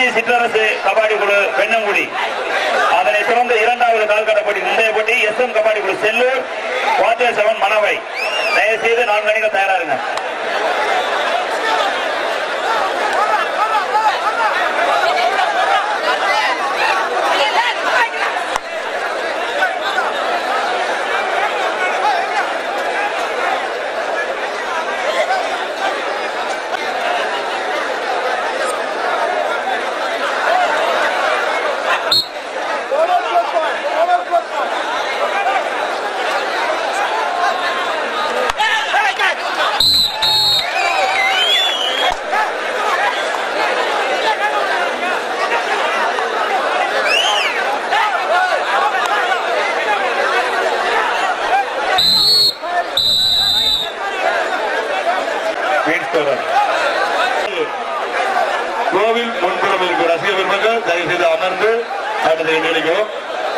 சிற்றரசு கபாடி குழு வெண்ணங்குடி அதனைத் தொடர்ந்து இரண்டாவது கால்கட்ட போட்டி முந்தைய போட்டி எஸ் எம் கபாடி குழு செல்லூர் வாட்டர் செவன் மணவை தயவு செய்து நான்கு அணிகள் தயாராருங்க மீட்பவர் கோவில் முன்புறம் இருக்கிற ரசிக பெருமக்கள் தயவு செய்து அமர்ந்து ஆட்டத்தை நிலைக்கிறோம்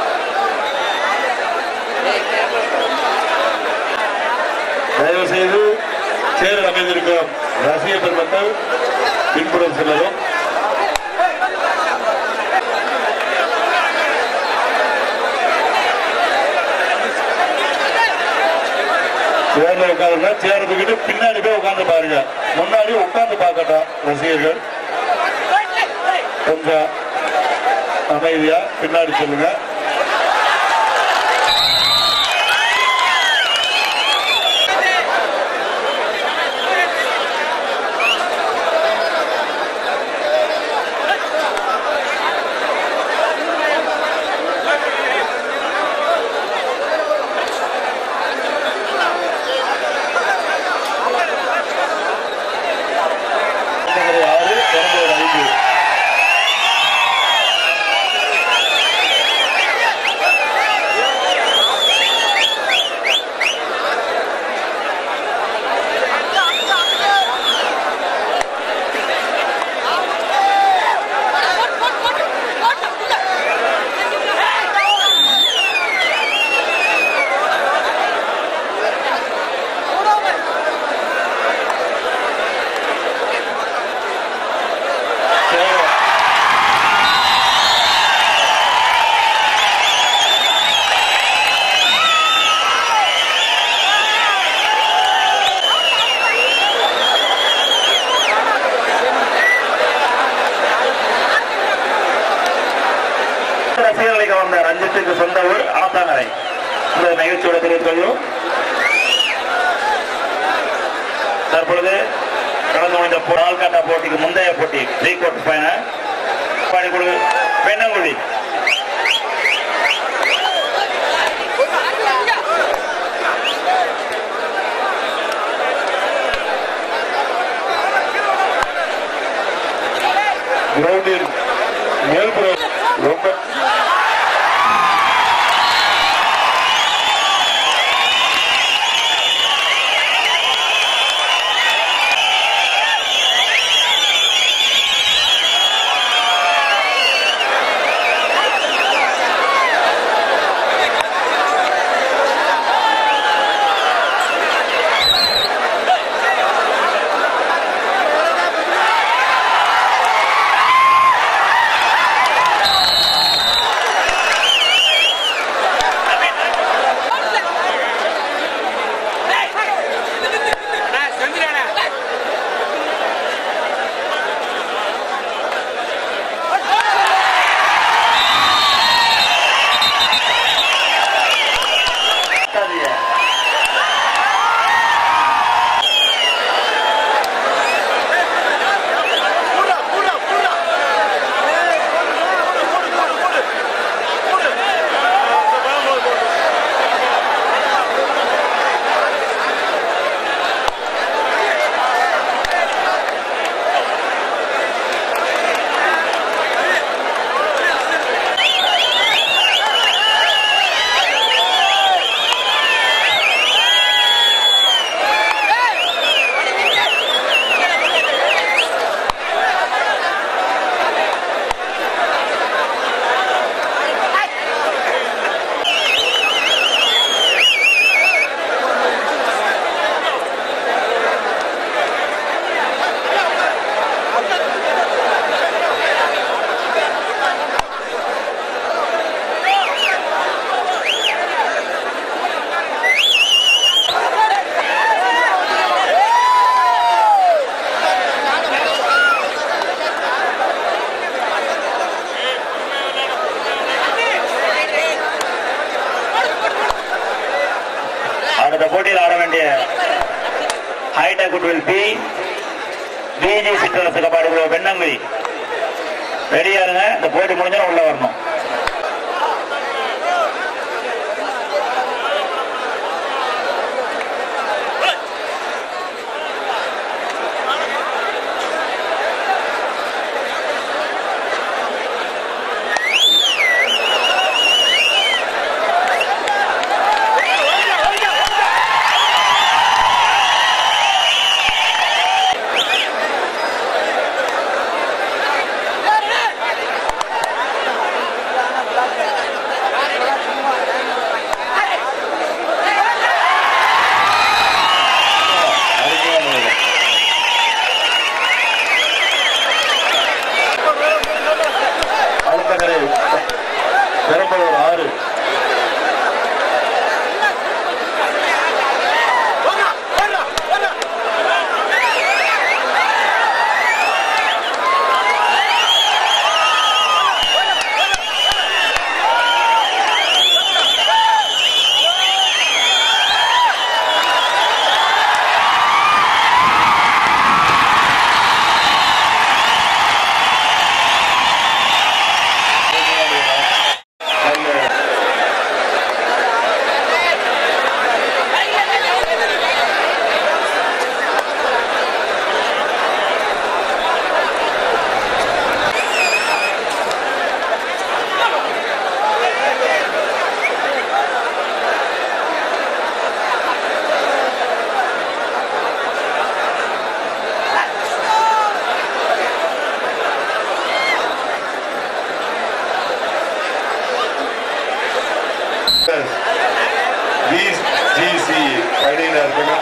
தயவு செய்து சேரில் அமைந்திருக்கும் ரசிக பெருமக்கள் பின்புறம் செல்லவும் சேர்ல உட்காருங்க சேர் தூக்கிட்டு பின்னாடி போய் உட்கார்ந்து பாருங்க முன்னாடி உட்கார்ந்து பார்க்கட்டும் ரசிகர்கள் கொஞ்சம் அமைதியா பின்னாடி சொல்லுங்க ஆறு பிறந்த ஒரு ஐந்து சேலம் ரசிகர்களுக்கு வந்த ரஞ்சித்துக்கு சொந்த ஊர் ஆத்தாங்கரை இந்த நிகழ்ச்சியோட தெரிவித்துக் கொள்ளும் தற்பொழுது கடந்து முடிந்த நாள்காட்டா போட்டிக்கு முந்தைய போட்டி ப்ரீ கோட் ஃபைனல் பாடிக்குழு பெண்ணங்குழி கிரவுண்டில் மேல்புறம் ரொம்ப hi tech goodwill B BG Chitrarasu kabaddi குழு வெண்ணங்குடி ரெடியா இருங்க இந்த போட்டி முடிஞ்சா உள்ள வரணும் அடுத்த கரை பெரம்பலூர் ஆறு பிஜிசி பணியினர் இருக்கணும்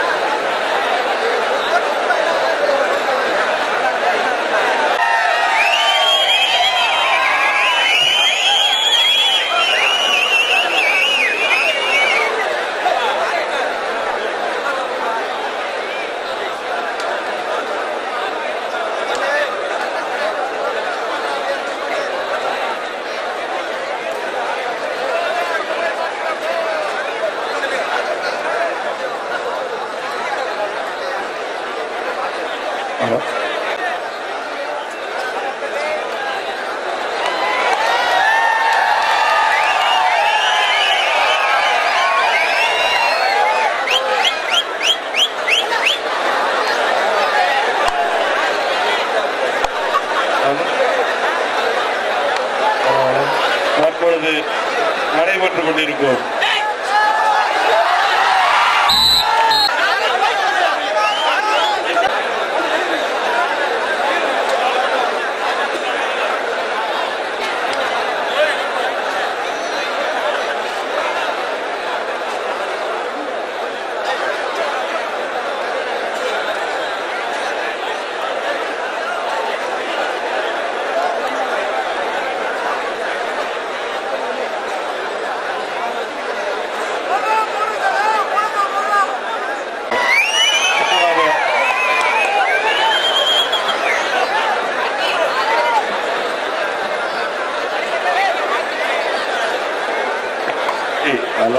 ஹலோ தற்பொழுது நடைபெற்றுக் கொண்டிருக்கும் ஹலோ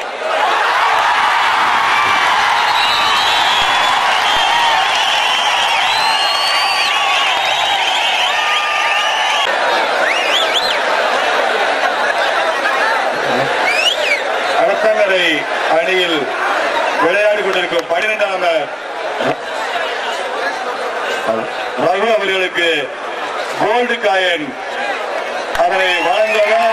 அரசங்கரை அணியில் விளையாடி கொண்டிருக்கும் பனிரெண்டாம் நம்பர் ரகு அவர்களுக்கு கோல்டு காயின் அதனை வழங்குவதா